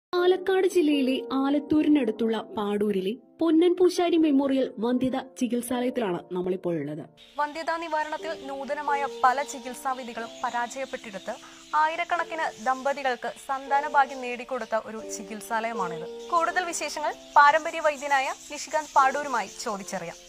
പാലക്കാട് ജില്ലയിലെ ആലത്തൂരിനടുത്തുള്ള പാടൂരിലെ പൊന്നൻ പൂശാരി മെമ്മോറിയൽ വന്ധ്യത ചികിത്സാലയത്തിലാണ് നമ്മളിപ്പോൾ ഉള്ളത് വന്ധ്യതാ നിവാരണത്തിൽ നൂതനമായ പല ചികിത്സാവിധികളും പരാജയപ്പെട്ടിടത്ത് ആയിരക്കണക്കിന് ദമ്പതികൾക്ക് സന്താന ഭാഗ്യം നേടിക്കൊടുത്ത ഒരു ചികിത്സാലയമാണിത് കൂടുതൽ വിശേഷങ്ങൾ പാരമ്പര്യ വൈദ്യനായ നിഷികാന്ത് പാടൂരുമായി ചോദിച്ചറിയാം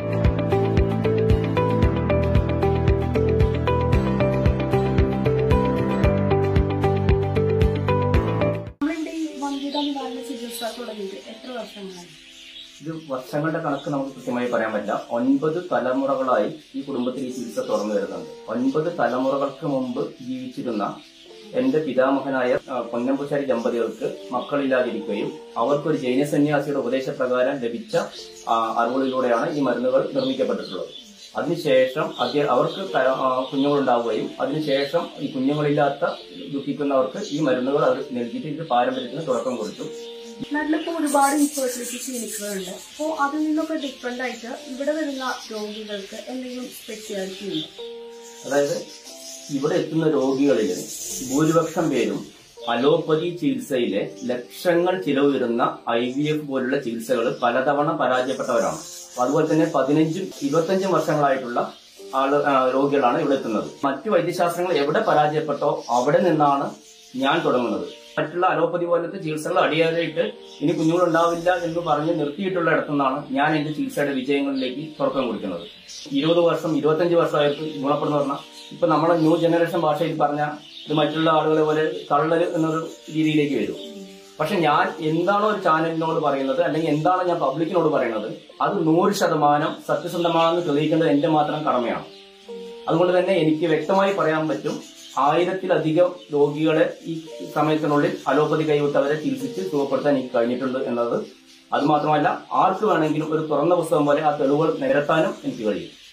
നമ്മളുടെ ഈ വന്ധ്യതാ നിവാരണ ചികിത്സ തുടങ്ങിയിട്ട് എത്ര വർഷങ്ങളായി ഇത് വർഷങ്ങളുടെ കണക്ക് നമുക്ക് കൃത്യമായി പറയാൻ പറ്റില്ല ഒൻപത് തലമുറകളായി ഈ കുടുംബത്തിൽ ഈ ചികിത്സ തുറന്നു വരുന്നുണ്ട് ഒൻപത് തലമുറകൾക്ക് മുമ്പ് ജീവിച്ചിരുന്ന എന്റെ പിതാമഹനായ ആ, പൊന്നമ്പുശാരി ദമ്പതികൾക്ക് മക്കളില്ലാതിരിക്കുകയും അവർക്കൊരു ജൈന സന്യാസിയുടെ ഉപദേശപ്രകാരം ലഭിച്ച ആ, അറിവുകളിലൂടെയാണ് ഈ മരുന്നുകൾ നിർമ്മിക്കപ്പെട്ടിട്ടുള്ളത് അതിനുശേഷം അദ്ദേഹം അവർക്ക് ത- ആ, കുഞ്ഞുങ്ങളുണ്ടാവുകയും അതിനുശേഷം ഈ കുഞ്ഞുങ്ങളില്ലാത്ത ദുഃഖിക്കുന്നവർക്ക് ഈ മരുന്നുകൾ അവർ നൽകിയിട്ട് ഇത് പാരമ്പര്യത്തിന് തുടക്കം കൊടുത്തു നാട്ടിലിപ്പോ ഒരുപാട് ഇൻഫെർട്ടിലിറ്റി ക്ലിനിക്കുകളുണ്ട് അപ്പോൾ അതിൽ നിന്നൊക്കെ ഡിഫറെന്റ് ആയിട്ട് ഇവിടെ വരുന്ന രോഗികൾക്ക് എന്തെങ്കിലും സ്പെഷ്യാലിറ്റി ഉണ്ടോ അതായത് ഇവിടെ എത്തുന്ന രോഗികളിൽ ഭൂരിപക്ഷം പേരും അലോപ്പതി ചികിത്സയിലെ ലക്ഷങ്ങൾ ചിലവ് വരുന്ന ഐ വി എഫ് പോലുള്ള ചികിത്സകൾ പലതവണ പരാജയപ്പെട്ടവരാണ് അപ്പൊ അതുപോലെ തന്നെ പതിനഞ്ചും ഇരുപത്തഞ്ചും വർഷങ്ങളായിട്ടുള്ള ആള് ആ, രോഗികളാണ് ഇവിടെ എത്തുന്നത് മറ്റു വൈദ്യശാസ്ത്രങ്ങൾ എവിടെ പരാജയപ്പെട്ടോ അവിടെ നിന്നാണ് ഞാൻ തുടങ്ങുന്നത് മറ്റുള്ള അലോപ്പതി പോലത്തെ ചികിത്സകൾ അടിയാറായിട്ട് ഇനി കുഞ്ഞുങ്ങളുണ്ടാവില്ല എന്ന് പറഞ്ഞ് നിർത്തിയിട്ടുള്ള ഇടത്തുനിന്നാണ് ഞാൻ എന്റെ ചികിത്സയുടെ വിജയങ്ങളിലേക്ക് തുടക്കം കുറിക്കുന്നത് ഇരുപത് വർഷം ഇരുപത്തഞ്ച് വർഷമായിട്ട് ഗുണപ്പെടുന്ന പറഞ്ഞാൽ ഇപ്പൊ നമ്മുടെ ന്യൂ ജനറേഷൻ ഭാഷയിൽ പറഞ്ഞ ഇത് മറ്റുള്ള ആളുകളെ പോലെ തള്ളല് എന്നൊരു രീതിയിലേക്ക് വരും പക്ഷെ ഞാൻ എന്താണോ ഒരു ചാനലിനോട് പറയുന്നത് അല്ലെങ്കിൽ എന്താണോ ഞാൻ പബ്ലിക്കിനോട് പറയുന്നത് അത് നൂറ് ശതമാനം സത്യസന്ധമാണെന്ന് തെളിയിക്കേണ്ടത് എന്റെ മാത്രം കടമയാണ് അതുകൊണ്ട് തന്നെ എനിക്ക് വ്യക്തമായി പറയാൻ പറ്റും ആയിരത്തിലധികം രോഗികളെ ഈ സമയത്തിനുള്ളിൽ അലോപ്പതി കൈവിട്ടവരെ ചികിത്സിച്ച് സുഖപ്പെടുത്താൻ എനിക്ക് കഴിഞ്ഞിട്ടുണ്ട് എന്നത് അതുമാത്രമല്ല ആർക്ക് വേണമെങ്കിലും ഒരു തുറന്ന പുസ്തകം പോലെ ആ തെളിവുകൾ നിരത്താനും എനിക്ക് കഴിയും